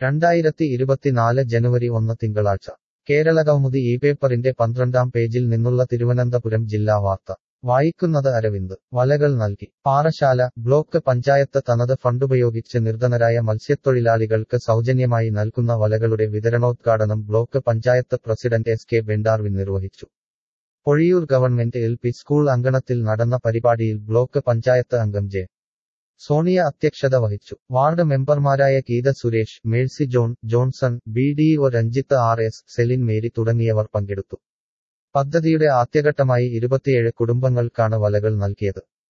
രണ്ടായിരത്തി ഇരുപത്തിനാല് ജനുവരി ഒന്ന് തിങ്കളാഴ്ച കേരളകൗമുദി ഈ പേപ്പറിന്റെ പന്ത്രണ്ടാം പേജിൽ നിന്നുള്ള തിരുവനന്തപുരം ജില്ലാ വാർത്ത വായിക്കുന്നത് അരവിന്ദ് വലകൾ നൽകി പാറശാല ബ്ലോക്ക് പഞ്ചായത്ത് തനത് ഫണ്ടുപയോഗിച്ച് നിർധനരായ മത്സ്യത്തൊഴിലാളികൾക്ക് സൗജന്യമായി നൽകുന്ന വലകളുടെ വിതരണോദ്ഘാടനം block panchayat president S K Bendarwin നിർവഹിച്ചു Pozhiyoor government L P school അങ്കണത്തിൽ നടന്ന പരിപാടിയിൽ ബ്ലോക്ക് പഞ്ചായത്ത് അംഗം ജെ സോണിയ അധ്യക്ഷത വഹിച്ചു വാർഡ് മെമ്പർമാരായ Geetha Suresh Mercy John Johnson B D O Ranjith R S Celine Mary തുടങ്ങിയവർ പങ്കെടുത്തു പദ്ധതിയുടെ ആദ്യഘട്ടമായി ഇരുപത്തിയേഴ് കുടുംബങ്ങൾക്കാണ് വലകൾ നൽകിയത്